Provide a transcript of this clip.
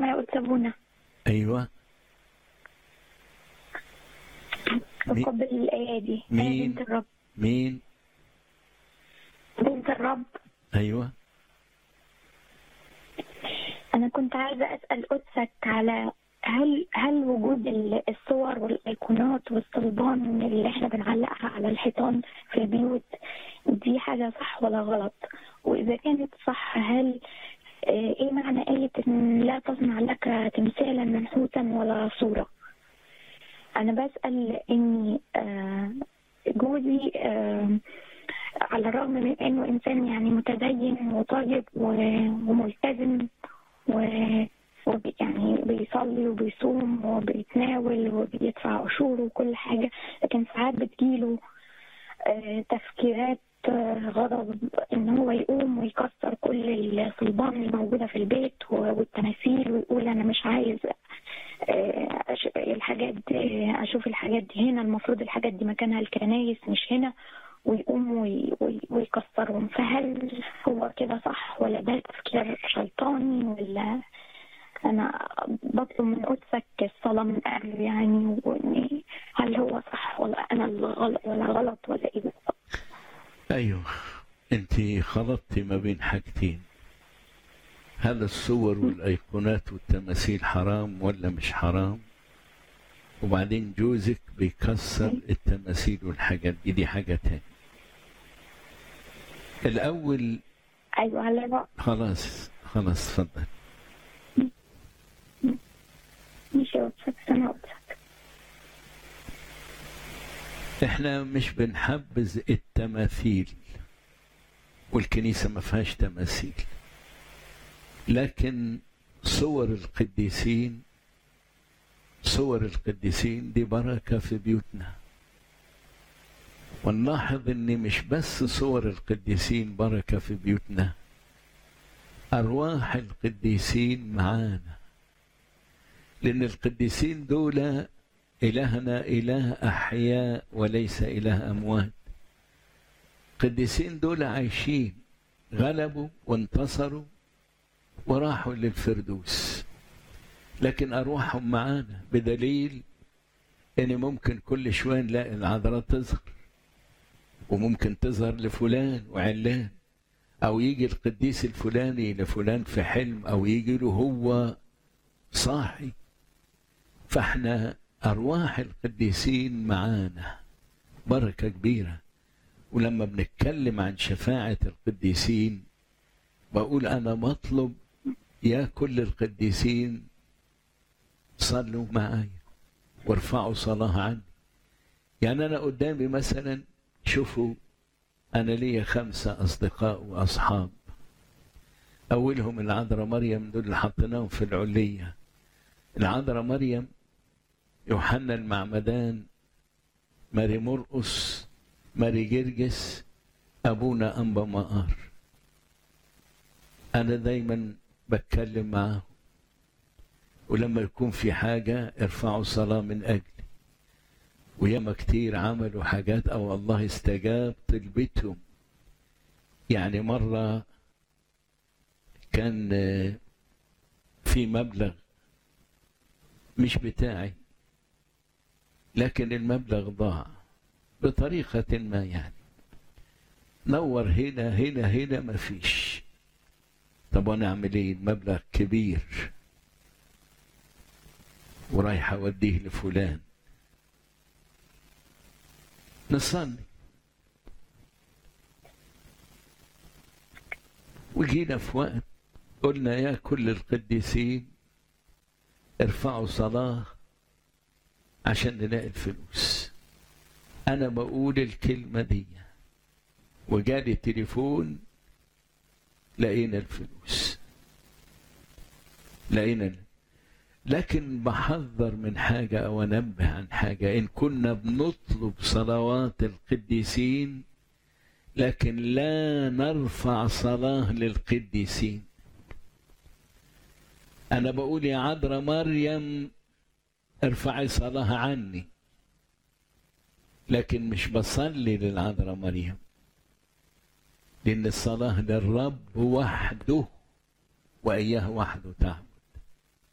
النعمة يا أستاذ بونا ايوه مي- أقبل الآية دي أنا مين؟ بنت الرب مين بنت الرب ايوه أنا كنت عايزة أسأل قدسك على هل هل وجود ال- الصور والأيقونات والصلبان اللي احنا بنعلقها على الحيطان في البيوت دي حاجة صح ولا غلط؟ وإذا كانت صح هل آه، إيه معنى آية إن لا تصنع لك تمثالا منحوتا ولا صورة؟ أنا بسأل إني آه، جوزي آه، على الرغم من إنه إنسان يعني متدين وطيب و- وملتزم و وبي- يعني بيصلي وبيصوم وبيتناول وبيدفع عشور وكل حاجة لكن ساعات بتجيله آه، تفكيرات آه، غضب ان هو يقوم ويكسر كل الصلبان اللي موجودة في البيت و- والتماثيل ويقول انا مش عايز آه، أش- الحاجات دي اشوف الحاجات دي هنا المفروض الحاجات دي مكانها الكنايس مش هنا ويقوم وي- وي- ويكسرهم فهل هو كده صح ولا ده تفكير شيطاني ولا انا بطلب من قدسك الصلاة من قلب يعني واني هل هو صح ولا انا اللي غلط ولا غلط ولا ايه بالظبط ايوه انت خلطتي ما بين حاجتين هل الصور والايقونات والتماثيل حرام ولا مش حرام وبعدين جوزك بيكسر التماثيل والحاجات دي دي حاجة تانية الأول ايوه هلا بقى خلاص خلاص اتفضل مش قدسك سنة قدسك احنا مش بنحبذ التماثيل والكنيسة ما فيهاش تماثيل لكن صور القديسين صور القديسين دي بركة في بيوتنا ونلاحظ ان مش بس صور القديسين بركة في بيوتنا أرواح القديسين معانا لأن القديسين دول إلهنا إله أحياء وليس إله أموات القديسين دول عايشين غلبوا وانتصروا وراحوا للفردوس لكن أرواحهم معانا بدليل إن ممكن كل شوية نلاقي العذراء تظهر وممكن تظهر لفلان وعلان أو يجي القديس الفلاني لفلان في حلم أو يجي له هو صاحي فاحنا أرواح القديسين معانا بركة كبيرة ولما بنتكلم عن شفاعة القديسين بقول أنا بطلب يا كل القديسين صلوا معايا وارفعوا صلاة عني يعني أنا قدامي مثلا شوفوا أنا ليا خمسة أصدقاء وأصحاب أولهم العذراء مريم دول اللي حطيناهم في العلية العذراء مريم يوحنا المعمدان ماري مرقس ماري جرجس أبونا أنبا مقار أنا دايما بتكلم معاهم ولما يكون في حاجة ارفعوا صلاة من أجلي وياما كتير عملوا حاجات أو الله استجاب طلبتهم يعني مرة كان آه، في مبلغ مش بتاعي لكن المبلغ ضاع بطريقة ما يعني نور هنا هنا هنا ما فيش طب وانا اعمل ايه المبلغ كبير ورايح اوديه لفلان نصلي وجينا في وقت قلنا يا كل القديسين ارفعوا صلاة عشان نلاقي الفلوس أنا بقول الكلمة دي وجالي تليفون لقينا الفلوس لقينا ال- لكن بحذر من حاجة أو أنبه عن حاجة إن كنا بنطلب صلوات القديسين لكن لا نرفع صلاة للقديسين أنا بقول يا عذراء مريم ارفعي صلاة عني لكن مش بصلي للعذراء مريم لأن الصلاة للرب وحده وإياه وحده تعبد